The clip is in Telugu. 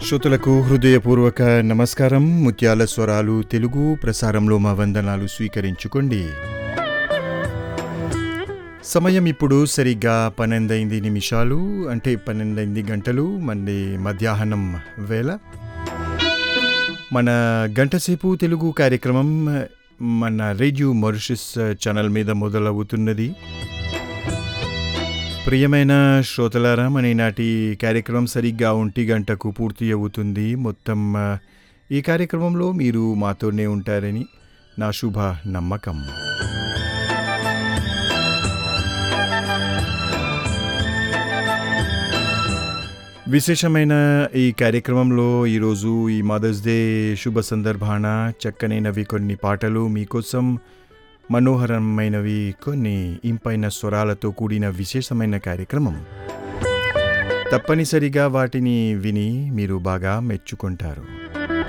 శ్రోతలకు హృదయపూర్వక నమస్కారం ముత్యాల స్వరాలు తెలుగు ప్రసారంలో మా వందనాలు స్వీకరించుకోండి సమయం ఇప్పుడు సరిగ్గా పన్నెండైంది నిమిషాలు అంటే పన్నెండైంది గంటలు మంది మధ్యాహ్నం వేళ మన గంటసేపు తెలుగు కార్యక్రమం మన రేడియో మారిషస్ ఛానల్ మీద మొదలవుతున్నది ప్రియమైన శ్రోతలారా మన ఈనాటి కార్యక్రమం సరిగ్గా ఒంటి గంటకు పూర్తి అవుతుంది మొత్తం ఆ, ఈ కార్యక్రమంలో మీరు మాతోనే ఉంటారని నా శుభ నమ్మకం విశేషమైన ఈ కార్యక్రమంలో ఈరోజు ఈ మదర్స్ డే శుభ సందర్భాన చక్కనైనవి కొన్ని పాటలు మీకోసం మనోహరమైనవి కొన్ని ఇంపైన స్వరాలతో కూడిన విశేషమైన కార్యక్రమం తప్పనిసరిగా వాటిని విని మీరు బాగా మెచ్చుకుంటారు